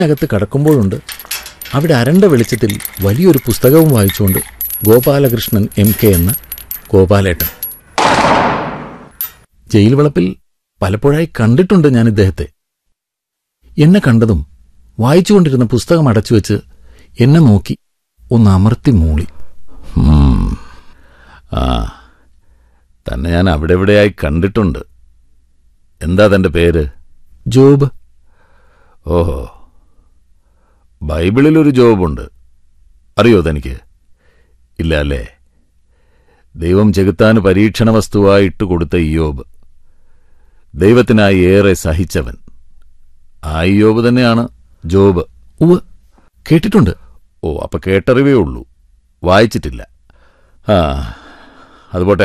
അകത്ത് കടക്കുമ്പോഴുണ്ട് അവിടെ അരണ്ട വെളിച്ചത്തിൽ വലിയൊരു പുസ്തകവും വായിച്ചുകൊണ്ട് ഗോപാലകൃഷ്ണൻ എം കെ എന്ന ഗോപാലേട്ടൻ ജയിൽ വളപ്പിൽ പലപ്പോഴായി കണ്ടിട്ടുണ്ട് ഞാൻ ഇദ്ദേഹത്തെ എന്നെ കണ്ടതും വായിച്ചുകൊണ്ടിരുന്ന പുസ്തകം അടച്ചുവെച്ച് എന്നെ നോക്കി ഒന്ന് അമർത്തി മൂളി ഉം. ആ തന്നെ ഞാൻ അവിടെ എവിടെയായി കണ്ടിട്ടുണ്ട് എന്താ തന്റെ പേര് ജോബ് ഓഹോ ബൈബിളിൽ ഒരു ജോബുണ്ട് അറിയോ തനിക്ക് ഇല്ല അല്ലേ ദൈവം ചെകുത്താന് പരീക്ഷണ വസ്തുവായിട്ട് കൊടുത്ത ഇയോബ് ദൈവത്തിനായി ഏറെ സഹിച്ചവൻ ആ ഇയോബ് തന്നെയാണ് ജോബ് ഉവ് കേട്ടിട്ടുണ്ട് ഓ അപ്പൊ കേട്ടറിവേ ഉള്ളൂ വായിച്ചിട്ടില്ല ആ അതുപോട്ടെ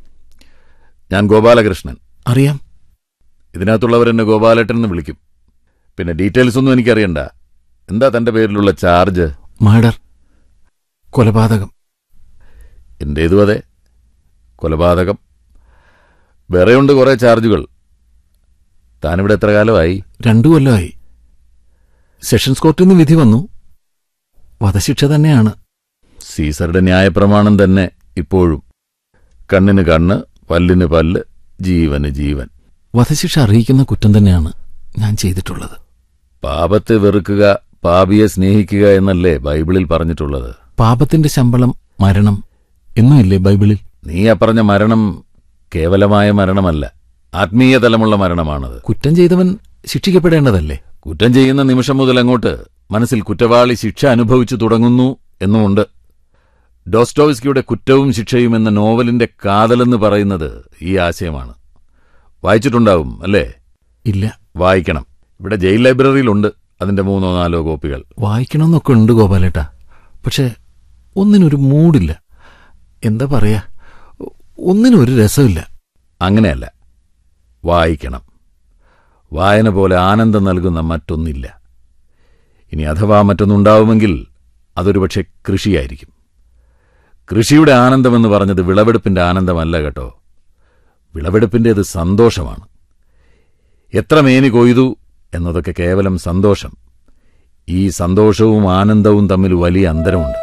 ഞാൻ ഗോപാലകൃഷ്ണൻ അറിയാം ഇതിനകത്തുള്ളവരെന്നെ ഗോപാലേട്ടൻ എന്ന് വിളിക്കും പിന്നെ ഡീറ്റെയിൽസ് ഒന്നും എനിക്കറിയണ്ട എന്താ തന്റെ പേരിലുള്ള ചാർജ് മർഡർ കൊലപാതകം എന്റേതും അതെ കൊലപാതകം വേറെയുണ്ട് കുറെ ചാർജുകൾ താനിവിടെ എത്ര കാലമായി രണ്ടു കൊല്ലമായി സെഷൻസ് കോർട്ടിൽ നിന്ന് വിധി വന്നു വധശിക്ഷ തന്നെയാണ് സീസറുടെ ന്യായപ്രമാണം തന്നെ ഇപ്പോഴും കണ്ണിന് കണ്ണ് പല്ലിന് പല്ല് ജീവന് ജീവൻ വധശിക്ഷ അറിയിക്കുന്ന കുറ്റം തന്നെയാണ് ഞാൻ ചെയ്തിട്ടുള്ളത് പാപത്തെ വെറുക്കുക പാപിയെ സ്നേഹിക്കുക എന്നല്ലേ ബൈബിളിൽ പറഞ്ഞിട്ടുള്ളത് പാപത്തിന്റെ ശമ്പളം മരണം എന്നുമില്ലേ ബൈബിളിൽ നീ അപ്പറഞ്ഞ മരണം കേവലമായ മരണമല്ല ആത്മീയ തലമുള്ള മരണമാണത് കുറ്റം ചെയ്തവൻ ശിക്ഷിക്കപ്പെടേണ്ടതല്ലേ കുറ്റം ചെയ്യുന്ന നിമിഷം മുതൽ അങ്ങോട്ട് മനസ്സിൽ കുറ്റവാളി ശിക്ഷ അനുഭവിച്ചു തുടങ്ങുന്നു എന്നുമുണ്ട് ഡോസ്റ്റോവ്സ്കിയുടെ കുറ്റവും ശിക്ഷയും എന്ന നോവലിന്റെ കാതലെന്ന് പറയുന്നത് ഈ ആശയമാണ് വായിച്ചിട്ടുണ്ടാവും അല്ലേ ഇല്ല വായിക്കണം ഇവിടെ ജയിൽ ലൈബ്രറിയിലുണ്ട് അതിന്റെ മൂന്നോ നാലോ കോപ്പികൾ വായിക്കണമെന്നൊക്കെ ഉണ്ട് ഗോപാലേട്ട പക്ഷെ ഒന്നിനൊരു മൂഡില്ല എന്താ പറയാ ഒന്നിനും ഒരു രസമില്ല അങ്ങനെയല്ല വായിക്കണം വായന പോലെ ആനന്ദം നൽകുന്ന മറ്റൊന്നില്ല ഇനി അഥവാ മറ്റൊന്നുണ്ടാവുമെങ്കിൽ അതൊരു പക്ഷെ കൃഷിയായിരിക്കും കൃഷിയുടെ ആനന്ദമെന്ന് പറഞ്ഞത് വിളവെടുപ്പിന്റെ ആനന്ദമല്ല കേട്ടോ വിളവെടുപ്പിന്റേത് സന്തോഷമാണ് എത്ര മേനി കൊയ്തു എന്നതൊക്കെ കേവലം സന്തോഷം ഈ സന്തോഷവും ആനന്ദവും തമ്മിൽ വലിയ അന്തരമുണ്ട്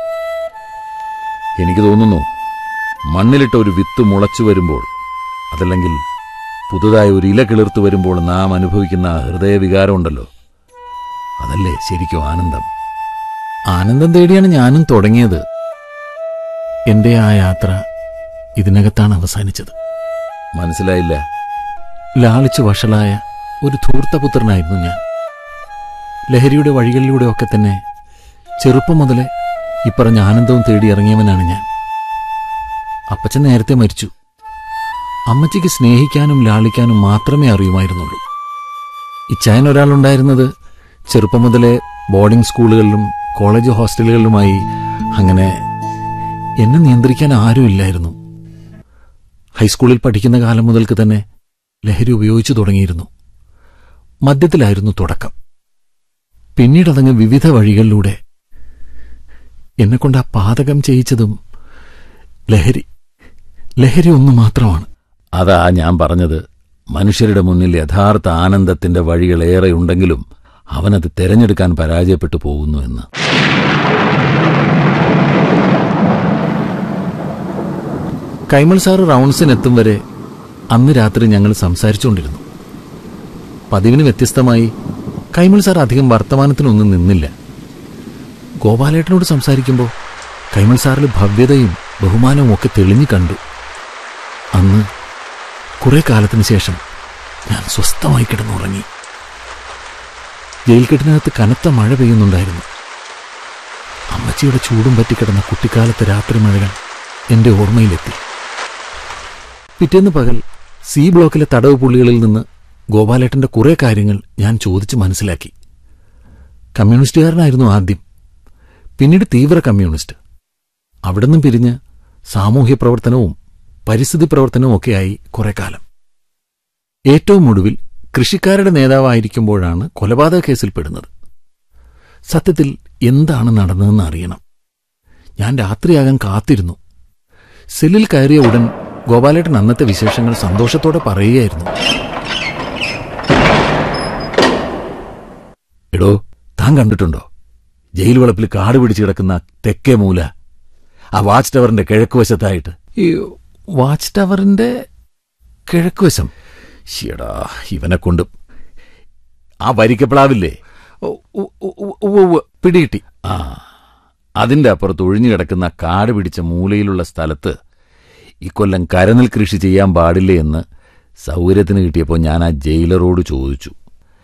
എനിക്ക് തോന്നുന്നു മണ്ണിലിട്ട ഒരു വിത്ത് മുളച്ചു വരുമ്പോൾ അതല്ലെങ്കിൽ പുതുതായി ഒരു ഇല കിളിർത്തു വരുമ്പോൾ നാം അനുഭവിക്കുന്ന ആ ഹൃദയവികാരമുണ്ടല്ലോ അതല്ലേ ശരിക്കും ആനന്ദം ആനന്ദം തേടിയാണ് ഞാനും തുടങ്ങിയത് എന്റെ ആ യാത്ര ഇതിനകത്താണ് അവസാനിച്ചത് മനസ്സിലായില്ല ലാളിച്ചു വഷളായ ഒരു ധൂർത്തപുത്രനായിരുന്നു ഞാൻ ലഹരിയുടെ വഴികളിലൂടെയൊക്കെ തന്നെ ചെറുപ്പം മുതലേ ഇപ്പറഞ്ഞ ആനന്ദവും തേടി ഇറങ്ങിയവനാണ് ഞാൻ അപ്പച്ചൻ നേരത്തെ മരിച്ചു അമ്മച്ചിക്ക് സ്നേഹിക്കാനും ലാളിക്കാനും മാത്രമേ അറിയുമായിരുന്നുള്ളൂ ഇച്ചായൻ ഒരാളുണ്ടായിരുന്നത് ചെറുപ്പം മുതലേ ബോർഡിംഗ് സ്കൂളുകളിലും കോളേജ് ഹോസ്റ്റലുകളിലുമായി അങ്ങനെ എന്നെ നിയന്ത്രിക്കാൻ ആരുമില്ലായിരുന്നു ഹൈസ്കൂളിൽ പഠിക്കുന്ന കാലം മുതൽക്ക് തന്നെ ലഹരി ഉപയോഗിച്ചു തുടങ്ങിയിരുന്നു മദ്യത്തിലായിരുന്നു തുടക്കം പിന്നീടതങ്ങ് വിവിധ വഴികളിലൂടെ എന്നെക്കൊണ്ട് ആ പാതകം ചെയ്യിച്ചതും ലഹരി ലഹരി ഒന്നു മാത്രമാണ് അതാ ഞാൻ പറഞ്ഞത് മനുഷ്യരുടെ മുന്നിൽ യഥാർത്ഥ ആനന്ദത്തിന്റെ വഴികളേറെയുണ്ടെങ്കിലും അവനത് തെരഞ്ഞെടുക്കാൻ പരാജയപ്പെട്ടു പോകുന്നു എന്ന് കൈമൾ സാറ് റൗണ്ട്സിനെത്തും വരെ അന്ന് രാത്രി ഞങ്ങൾ സംസാരിച്ചുകൊണ്ടിരുന്നു പതിവിന് വ്യത്യസ്തമായി കൈമൾ സാർ അധികം വർത്തമാനത്തിനൊന്നും നിന്നില്ല ഗോപാലേട്ടനോട് സംസാരിക്കുമ്പോൾ കൈമൾ സാറിൽ ഭവ്യതയും ബഹുമാനവും ഒക്കെ തെളിഞ്ഞു കണ്ടു അന്ന് കുറെ കാലത്തിന് ശേഷം ഞാൻ സ്വസ്ഥമായി കിടന്നുറങ്ങി ജയിൽ കെട്ടിനകത്ത് കനത്ത മഴ പെയ്യുന്നുണ്ടായിരുന്നു അമ്മച്ചിയുടെ ചൂടും പറ്റിക്കിടന്ന കുട്ടിക്കാലത്തെ രാത്രി മഴകൾ എന്റെ ഓർമ്മയിലെത്തി പിറ്റേന്ന് പകൽ സി ബ്ലോക്കിലെ തടവ് പുള്ളികളിൽ നിന്ന് ഗോപാലേട്ടന്റെ കുറെ കാര്യങ്ങൾ ഞാൻ ചോദിച്ച് മനസ്സിലാക്കി കമ്മ്യൂണിസ്റ്റുകാരനായിരുന്നു ആദ്യം പിന്നീട് തീവ്ര കമ്മ്യൂണിസ്റ്റ് അവിടെ നിന്നും പിരിഞ്ഞ് സാമൂഹ്യ പ്രവർത്തനവും പരിസ്ഥിതി പ്രവർത്തനവും ഒക്കെയായി കുറെ കാലം ഏറ്റവും ഒടുവിൽ കൃഷിക്കാരുടെ നേതാവായിരിക്കുമ്പോഴാണ് കൊലപാതക കേസിൽ പെടുന്നത് സത്യത്തിൽ എന്താണ് നടന്നതെന്ന് അറിയണം ഞാൻ രാത്രിയാകാൻ കാത്തിരുന്നു സെല്ലിൽ കയറിയ ഉടൻ ഗോപാലേട്ടൻ അന്നത്തെ വിശേഷങ്ങൾ സന്തോഷത്തോടെ പറയുകയായിരുന്നു എടോ താൻ കണ്ടിട്ടുണ്ടോ ജയിൽ വളപ്പിൽ കാട് പിടിച്ച് കിടക്കുന്ന തെക്കേ മൂല ആ വാച്ച് ടവറിന്റെ കിഴക്കുവശത്തായിട്ട് ഈ വാച്ച് ടവറിന്റെ കിഴക്കുവശം ഷിയടാ ഇവനെ കൊണ്ട് ആ വരിക്കപ്ലാവില്ലേ ഉ- ഉ- ഉ- ഉ- ഉവ്വ് പിടികിട്ടി ആ അതിന്റെ അപ്പുറത്ത് ഒഴിഞ്ഞു കിടക്കുന്ന കാട് പിടിച്ച മൂലയിലുള്ള സ്ഥലത്ത് ഇക്കൊല്ലം കരനെൽ കൃഷി ചെയ്യാൻ പാടില്ലേ എന്ന് സൗകര്യത്തിന് കിട്ടിയപ്പോൾ ഞാൻ ആ ജയിലറോട് ചോദിച്ചു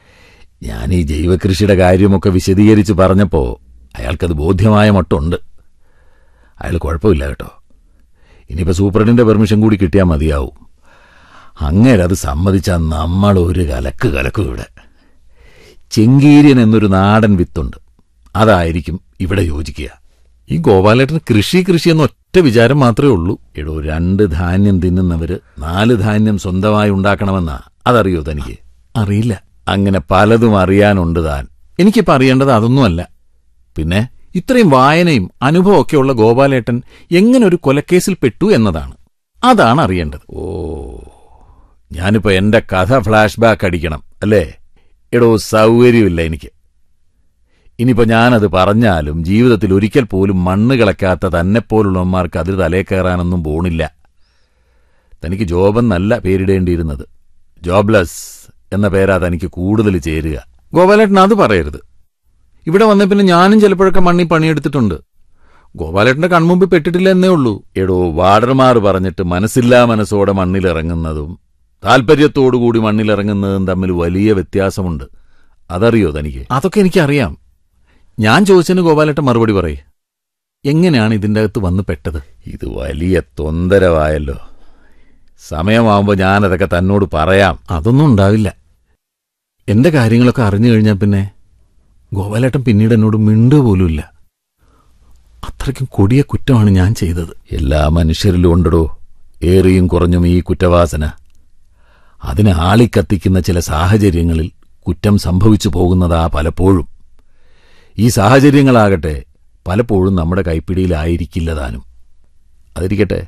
ഞാൻ ഈ ജൈവകൃഷിയുടെ കാര്യമൊക്കെ വിശദീകരിച്ച് പറഞ്ഞപ്പോൾ അയാൾക്കത് ബോധ്യമായ മട്ടുണ്ട് അയാൾ കുഴപ്പമില്ല കേട്ടോ ഇനിയിപ്പോൾ സൂപ്രണ്ടിന്റെ പെർമിഷൻ കൂടി കിട്ടിയാൽ മതിയാവും അങ്ങേരത് സമ്മതിച്ചാൽ നമ്മൾ ഒരു കലക്ക് കലക്കും ഇവിടെ ചെങ്കീര്യൻ എന്നൊരു നാടൻ വിത്തുണ്ട് അതായിരിക്കും ഇവിടെ യോജിക്കുക ഈ ഗോപാലേട്ടന് കൃഷി കൃഷി എന്ന ഒറ്റ വിചാരം മാത്രമേ ഉള്ളൂ എടോ രണ്ട് ധാന്യം തിന്നുന്നവര് നാല് ധാന്യം സ്വന്തമായി ഉണ്ടാക്കണമെന്നാ അതറിയോ തനിക്ക് അറിയില്ല അങ്ങനെ പലതും അറിയാനുണ്ട് താൻ എനിക്കിപ്പോ അറിയേണ്ടത് അതൊന്നുമല്ല പിന്നെ ഇത്രയും വായനയും അനുഭവമൊക്കെയുള്ള ഗോപാലേട്ടൻ എങ്ങനെ ഒരു കൊലക്കേസിൽ പെട്ടു എന്നതാണ് അതാണ് അറിയേണ്ടത് ഓ ഞാനിപ്പോ എന്റെ കഥ ഫ്ലാഷ് ബാക്ക് അടിക്കണം അല്ലേ എടോ സൗകര്യമില്ല എനിക്ക് ഇനിയിപ്പോ ഞാനത് പറഞ്ഞാലും ജീവിതത്തിൽ ഒരിക്കൽ പോലും മണ്ണ് കിളക്കാത്ത തന്നെപ്പോലുള്ളവന്മാർക്ക് അതിൽ തലേ കയറാനൊന്നും പോണില്ല തനിക്ക് ജോബെന്നല്ല പേരിടേണ്ടിയിരുന്നത് ജോബ്ലെസ് എന്ന പേരാ തനിക്ക് കൂടുതൽ ചേരുക ഗോപാലേട്ടൻ അത് പറയരുത് ഇവിടെ വന്ന പിന്നെ ഞാനും ചിലപ്പോഴൊക്കെ മണ്ണി പണിയെടുത്തിട്ടുണ്ട് ഗോപാലേട്ടന്റെ കൺമുമ്പിൽ പെട്ടിട്ടില്ല എന്നേ ഉള്ളൂ എടോ വാർഡർമാർ പറഞ്ഞിട്ട് മനസ്സില്ലാ മനസ്സോടെ മണ്ണിലിറങ്ങുന്നതും താൽപര്യത്തോടുകൂടി മണ്ണിലിറങ്ങുന്നതും തമ്മിൽ വലിയ വ്യത്യാസമുണ്ട് അതറിയോ തനിക്ക് അതൊക്കെ എനിക്കറിയാം ഞാൻ ചോദിച്ചതിന് ഗോപാലേട്ടൻ മറുപടി പറയേ എങ്ങനെയാണ് ഇതിന്റെ അകത്ത് വന്ന് പെട്ടത് ഇത് വലിയ തൊന്തരവായല്ലോ സമയമാവുമ്പോൾ ഞാനതൊക്കെ തന്നോട് പറയാം അതൊന്നും ഉണ്ടാവില്ല എന്റെ കാര്യങ്ങളൊക്കെ അറിഞ്ഞു കഴിഞ്ഞാൽ പിന്നെ ഗോപാലേട്ടൻ പിന്നീട് എന്നോട് മിണ്ടുക പോലുമില്ല അത്രയ്ക്കും കൊടിയ കുറ്റമാണ് ഞാൻ ചെയ്തത് എല്ലാ മനുഷ്യരിലും ഉണ്ടടോ ഏറിയും കുറഞ്ഞും ഈ കുറ്റവാസന അതിനെ ആളിക്കത്തിക്കുന്ന ചില സാഹചര്യങ്ങളിൽ കുറ്റം സംഭവിച്ചു പോകുന്നതാ പലപ്പോഴും ഈ സാഹചര്യങ്ങളാകട്ടെ പലപ്പോഴും നമ്മുടെ കൈപ്പിടിയിലായിരിക്കില്ല താനും അതിരിക്കട്ടെ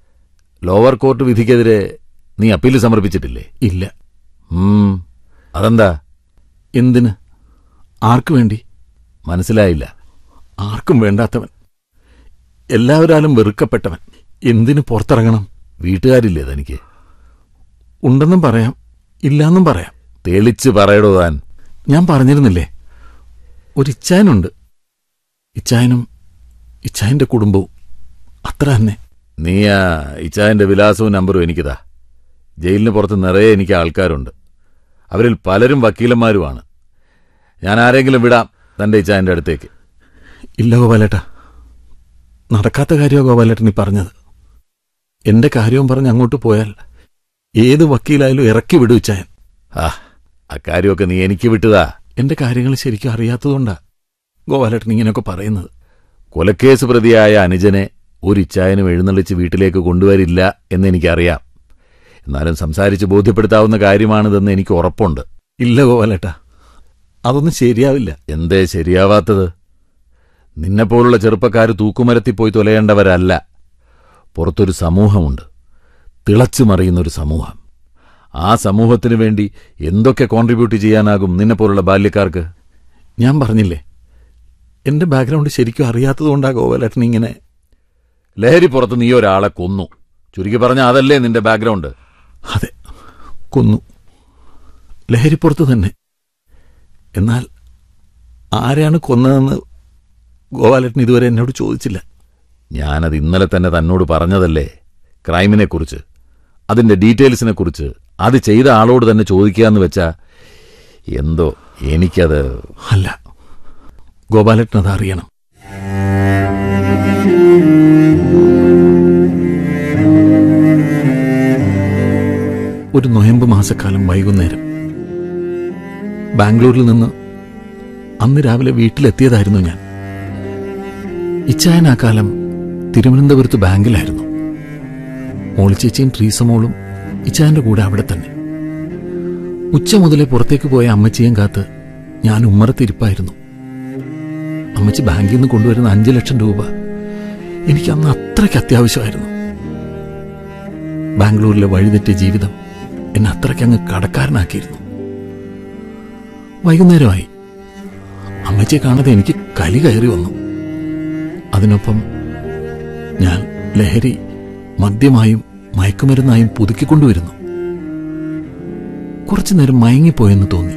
ലോവർ കോർട്ട് വിധിക്കെതിരെ നീ അപ്പീൽ സമർപ്പിച്ചിട്ടില്ലേ ഇല്ല ഉം അതെന്താ എന്തിന് ആർക്കു വേണ്ടി മനസ്സിലായില്ല ആർക്കും വേണ്ടാത്തവൻ എല്ലാവരാലും വെറുക്കപ്പെട്ടവൻ എന്തിനു പുറത്തിറങ്ങണം വീട്ടുകാരില്ലേ തനിക്ക് ഉണ്ടെന്നും പറയാം ഇല്ലാന്നും പറയാം തെളിച്ച് പറയടോ താൻ ഞാൻ പറഞ്ഞിരുന്നില്ലേ ഒരു ഇച്ചായനുണ്ട് ഇച്ചായനും ഇച്ചായന്റെ കുടുംബവും അത്ര തന്നെ നീ ആ ഇച്ചായന്റെ വിലാസവും നമ്പറും എനിക്കിതാ ജയിലിന് പുറത്ത് നിറയെ എനിക്ക് ആൾക്കാരുണ്ട് അവരിൽ പലരും വക്കീലന്മാരുമാണ് ഞാൻ ആരെങ്കിലും വിടാം തന്റെ ഇച്ചായന്റെ അടുത്തേക്ക് ഇല്ല ഗോപാലേട്ട നടക്കാത്ത കാര്യമോ ഗോപാലേട്ടൻ ഈ പറഞ്ഞത് എന്റെ കാര്യവും പറഞ്ഞ് അങ്ങോട്ട് പോയാൽ ഏത് വക്കീലായാലും ഇറക്കി വിടും ഇച്ചായൻ ആ അക്കാര്യമൊക്കെ നീ എനിക്ക് വിട്ടതാ എന്റെ കാര്യങ്ങൾ ശരിക്കും അറിയാത്തതുകൊണ്ടാ ഗോപാലേട്ടൻ ഇങ്ങനെയൊക്കെ പറയുന്നത് കൊലക്കേസ് പ്രതിയായ അനുജനെ ഒരു ഇച്ചായനും എഴുന്നള്ളിച്ച് വീട്ടിലേക്ക് കൊണ്ടുവരില്ല എന്ന് എനിക്കറിയാം എന്നാലും സംസാരിച്ച് ബോധ്യപ്പെടുത്താവുന്ന കാര്യമാണിതെന്ന് എനിക്ക് ഉറപ്പുണ്ട് ഇല്ല ഗോപാലേട്ട അതൊന്നും ശരിയാവില്ല എന്തേ ശരിയാവാത്തത് നിന്നെപ്പോലുള്ള ചെറുപ്പക്കാർ തൂക്കുമരത്തിൽ പോയി തുലയേണ്ടവരല്ല പുറത്തൊരു സമൂഹമുണ്ട് തിളച്ചു മറിയുന്നൊരു സമൂഹം ആ സമൂഹത്തിനു വേണ്ടി എന്തൊക്കെ കോൺട്രിബ്യൂട്ട് ചെയ്യാനാകും നിന്നെപ്പോലുള്ള ബാല്യക്കാർക്ക് ഞാൻ പറഞ്ഞില്ലേ എന്റെ ബാക്ക്ഗ്രൗണ്ട് ശരിക്കും അറിയാത്തതുകൊണ്ടാ ഗോപാലേട്ടൻ ഇങ്ങനെ ലഹരി പുറത്ത് നീ ഒരാളെ കൊന്നു ചുരുക്കി പറഞ്ഞ അതല്ലേ നിന്റെ ബാക്ക്ഗ്രൗണ്ട് അതെ കൊന്നു ലഹരിപ്പുറത്ത് തന്നെ എന്നാൽ ആരെയാണ് കൊന്നതെന്ന് ഗോപാലേട്ടൻ ഇതുവരെ എന്നോട് ചോദിച്ചില്ല ഞാനത് ഇന്നലെ തന്നെ തന്നോട് പറഞ്ഞതല്ലേ ക്രൈമിനെക്കുറിച്ച് അതിന്റെ ഡീറ്റെയിൽസിനെക്കുറിച്ച് അത് ചെയ്ത ആളോട് തന്നെ ചോദിക്കാന്ന് വെച്ചാ എന്തോ എനിക്കത് അല്ല ഗോപാലേട്ടൻ അത് അറിയണം ഒരു നൊയമ്പ് മാസക്കാലം വൈകുന്നേരം ബാംഗ്ലൂരിൽ നിന്ന് അന്ന് രാവിലെ വീട്ടിലെത്തിയതായിരുന്നു ഞാൻ ഇച്ചായൻ ആ കാലം തിരുവനന്തപുരത്ത് ബാങ്കിലായിരുന്നു മോളിച്ചേച്ചിയും ട്രീസമോളും ഇച്ചായന്റെ കൂടെ അവിടെ തന്നെ ഉച്ച മുതലേ പുറത്തേക്ക് പോയ അമ്മച്ചിയും കാത്ത് ഞാൻ ഉമ്മറത്തിരിപ്പായിരുന്നു അമ്മച്ചി ബാങ്കിൽ നിന്ന് കൊണ്ടുവരുന്ന അഞ്ചു ലക്ഷം രൂപ എനിക്ക് അന്ന് അത്രയ്ക്ക് അത്യാവശ്യമായിരുന്നു ബാംഗ്ലൂരിലെ വഴിതെറ്റിയ ജീവിതം എന്നെ അത്രയ്ക്ക് അങ്ങ് കടക്കാരനാക്കിയിരുന്നു വൈകുന്നേരമായി അമ്മച്ചിയെ കാണാതെ എനിക്ക് കലി കയറി വന്നു അതിനൊപ്പം ഞാൻ ലഹരി മദ്യമായും മയക്കുമരുന്നായും പുതുക്കിക്കൊണ്ടുവരുന്നു കുറച്ചു നേരം മയങ്ങിപ്പോയെന്ന് തോന്നി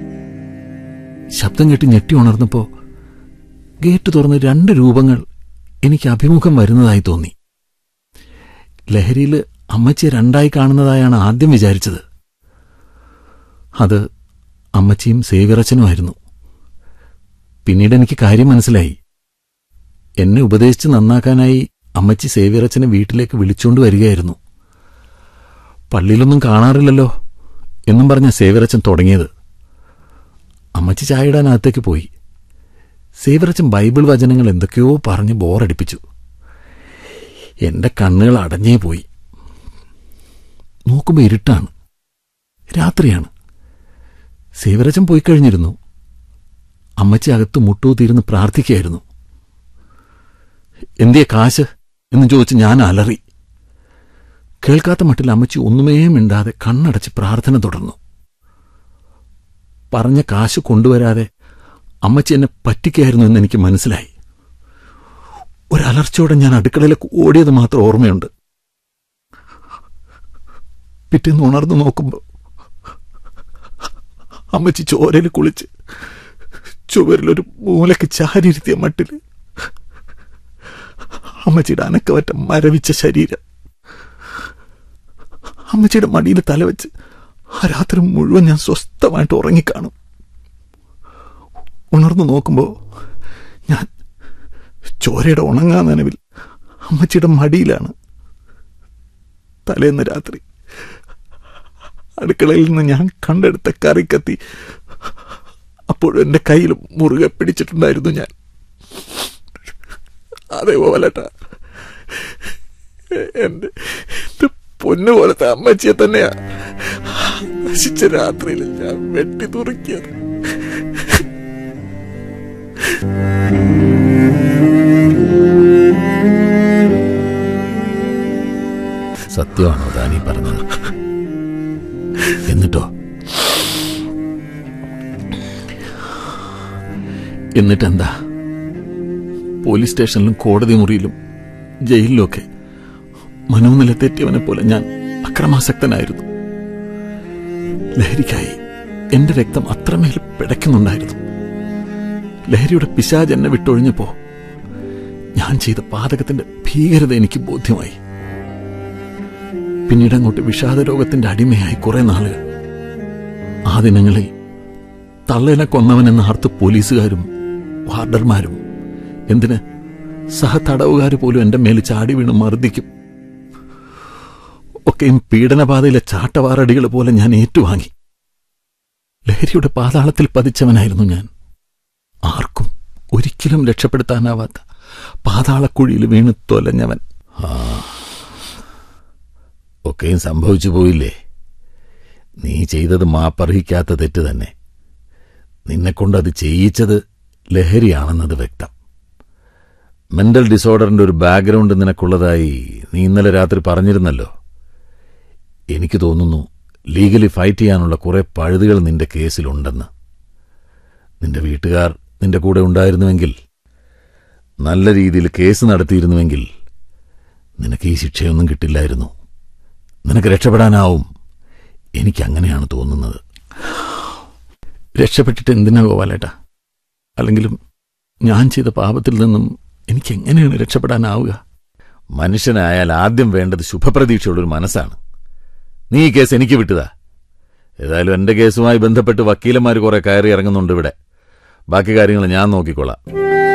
ശബ്ദം കേട്ട് ഞെട്ടി ഉണർന്നപ്പോ ഗേറ്റ് തുറന്ന് രണ്ട് രൂപങ്ങൾ എനിക്ക് അഭിമുഖം വരുന്നതായി തോന്നി ലഹരിയിൽ അമ്മച്ചിയെ രണ്ടായി കാണുന്നതായാണ് ആദ്യം വിചാരിച്ചത് അത് അമ്മച്ചിയും സേവിറച്ചനുമായിരുന്നു പിന്നീട് എനിക്ക് കാര്യം മനസ്സിലായി എന്നെ ഉപദേശിച്ച് നന്നാക്കാനായി അമ്മച്ചി സേവിറച്ചനെ വീട്ടിലേക്ക് വിളിച്ചുകൊണ്ട് വരികയായിരുന്നു പള്ളിയിലൊന്നും കാണാറില്ലല്ലോ എന്നും പറഞ്ഞ സേവിറച്ചൻ തുടങ്ങിയത് അമ്മച്ചി ചായയിടാനകത്തേക്ക് പോയി സേവിറച്ചൻ ബൈബിൾ വചനങ്ങൾ എന്തൊക്കെയോ പറഞ്ഞ് ബോറടിപ്പിച്ചു എന്റെ കണ്ണുകൾ അടഞ്ഞേ പോയി നോക്കുമ്പോൾ ഇരുട്ടാണ് രാത്രിയാണ് സേവരച്ചൻ പോയി കഴിഞ്ഞിരുന്നു അമ്മച്ചി അകത്ത് മുട്ടൂത്തിയിരുന്ന് പ്രാർത്ഥിക്കുകയായിരുന്നു എന്തിയെ കാശ് എന്ന് ചോദിച്ച് ഞാൻ അലറി കേൾക്കാത്ത മട്ടിൽ അമ്മച്ചി ഒന്നുമേ മിണ്ടാതെ കണ്ണടച്ച് പ്രാർത്ഥന തുടർന്നു പറഞ്ഞ കാശ് കൊണ്ടുവരാതെ അമ്മച്ചി എന്നെ പറ്റിക്കായിരുന്നു എന്ന് എനിക്ക് മനസ്സിലായി ഒരലർച്ചയോടെ ഞാൻ അടുക്കളയിലേക്ക് ഓടിയത് മാത്രം ഓർമ്മയുണ്ട് പിറ്റേന്ന് ഉണർന്നു നോക്കുമ്പോൾ അമ്മച്ചി ചോരയിൽ കുളിച്ച് ചുവരിലൊരു മൂലയ്ക്ക് ചാരിയിരുത്തിയ മട്ടില് അമ്മച്ചിയുടെ അനക്കവറ്റ മരവിച്ച ശരീരം അമ്മച്ചിയുടെ മടിയിൽ തലവെച്ച് ആ രാത്രി മുഴുവൻ ഞാൻ സ്വസ്ഥമായിട്ട് ഉറങ്ങിക്കാണും ഉണർന്നു നോക്കുമ്പോൾ ഞാൻ ചോരയുടെ ഉണങ്ങാ നനവിൽ അമ്മച്ചിയുടെ മടിയിലാണ് തലേന്ന് രാത്രി അടുക്കളയിൽ നിന്ന് ഞാൻ കണ്ടെടുത്ത കറിക്കത്തി അപ്പോഴും എന്റെ കയ്യിൽ മുറുകെ പിടിച്ചിട്ടുണ്ടായിരുന്നു ഞാൻ അതേപോലെട്ടാ എന്റെ എന്റെ പൊന്നു പോലത്തെ അമ്മച്ചിയെ തന്നെയാ നശിച്ച രാത്രിയിൽ ഞാൻ വെട്ടി തുറക്കിയത് സത്യമാണോ ദാനി പറഞ്ഞത് എന്നിട്ടോ എന്നിട്ടെന്താ പോലീസ് സ്റ്റേഷനിലും കോടതി മുറിയിലും ജയിലിലുമൊക്കെ മനോനില തെറ്റിയവനെ പോലെ ഞാൻ അക്രമാസക്തനായിരുന്നു ലഹരിക്കായി എന്റെ രക്തം അത്രമേൽ പിടയ്ക്കുന്നുണ്ടായിരുന്നു ലഹരിയുടെ പിശാജ് എന്നെ വിട്ടൊഴിഞ്ഞപ്പോ ഞാൻ ചെയ്ത പാതകത്തിന്റെ ഭീകരത എനിക്ക് ബോധ്യമായി പിന്നീട് അങ്ങോട്ട് വിഷാദ രോഗത്തിന്റെ അടിമയായി കുറെ നാളുകൾ ആ ദിനങ്ങളിൽ തള്ളേനെ കൊന്നവനെന്ന് ആർത്ത് പോലീസുകാരും വാർഡർമാരും എന്തിന് സഹതടവുകാർ പോലും എന്റെ മേൽ ചാടി വീണ് മർദ്ദിക്കും ഒക്കെയും പീഡനപാതയിലെ ചാട്ടവാറടികൾ പോലെ ഞാൻ ഏറ്റുവാങ്ങി ലഹരിയുടെ പാതാളത്തിൽ പതിച്ചവനായിരുന്നു ഞാൻ ആർക്കും ഒരിക്കലും രക്ഷപ്പെടുത്താനാവാത്ത പാതാളക്കുഴിയിൽ വീണ് തൊലഞ്ഞവൻ ഒക്കെയും സംഭവിച്ചു പോയില്ലേ നീ ചെയ്തത് മാപ്പർഹിക്കാത്ത തെറ്റ് തന്നെ നിന്നെക്കൊണ്ട് അത് ചെയ്യിച്ചത് ലഹരിയാണെന്നത് വ്യക്തം മെന്റൽ ഡിസോർഡറിന്റെ ഒരു ബാക്ക്ഗ്രൗണ്ട് നിനക്കുള്ളതായി നീ ഇന്നലെ രാത്രി പറഞ്ഞിരുന്നല്ലോ എനിക്ക് തോന്നുന്നു ലീഗലി ഫൈറ്റ് ചെയ്യാനുള്ള കുറെ പഴുതുകൾ നിന്റെ കേസിലുണ്ടെന്ന് നിന്റെ വീട്ടുകാർ നിന്റെ കൂടെ ഉണ്ടായിരുന്നുവെങ്കിൽ നല്ല രീതിയിൽ കേസ് നടത്തിയിരുന്നുവെങ്കിൽ നിനക്ക് ഈ ശിക്ഷയൊന്നും കിട്ടില്ലായിരുന്നു നിനക്ക് രക്ഷപ്പെടാനാവും എനിക്ക് അങ്ങനെയാണ് തോന്നുന്നത് രക്ഷപ്പെട്ടിട്ട് എന്തിനാ ഗോപാലേട്ടാ അല്ലെങ്കിലും ഞാൻ ചെയ്ത പാപത്തിൽ നിന്നും എനിക്ക് എങ്ങനെയാണ് രക്ഷപ്പെടാനാവുക മനുഷ്യനായാൽ ആദ്യം വേണ്ടത് ശുഭപ്രതീക്ഷയുള്ളൊരു മനസ്സാണ് നീ ഈ കേസ് എനിക്ക് വിട്ടതാ ഏതായാലും എന്റെ കേസുമായി ബന്ധപ്പെട്ട് വക്കീലന്മാർ കുറെ കയറി ഇറങ്ങുന്നുണ്ട് ഇവിടെ ബാക്കി കാര്യങ്ങൾ ഞാൻ നോക്കിക്കൊള്ളാം